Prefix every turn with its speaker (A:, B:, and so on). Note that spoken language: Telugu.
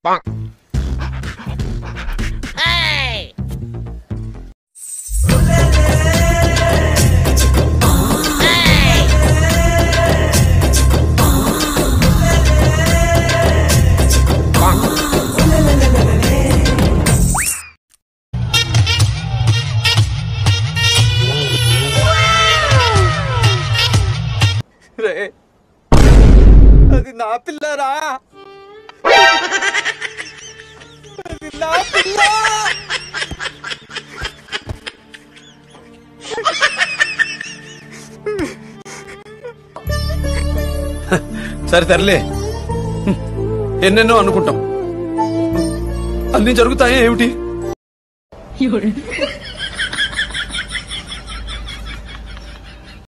A: రే అది నా పిల్లరా అది నా పిల్ల
B: సరే తరలే ఎన్నెన్నో అనుకుంటాం అన్ని జరుగుతాయా ఏమిటి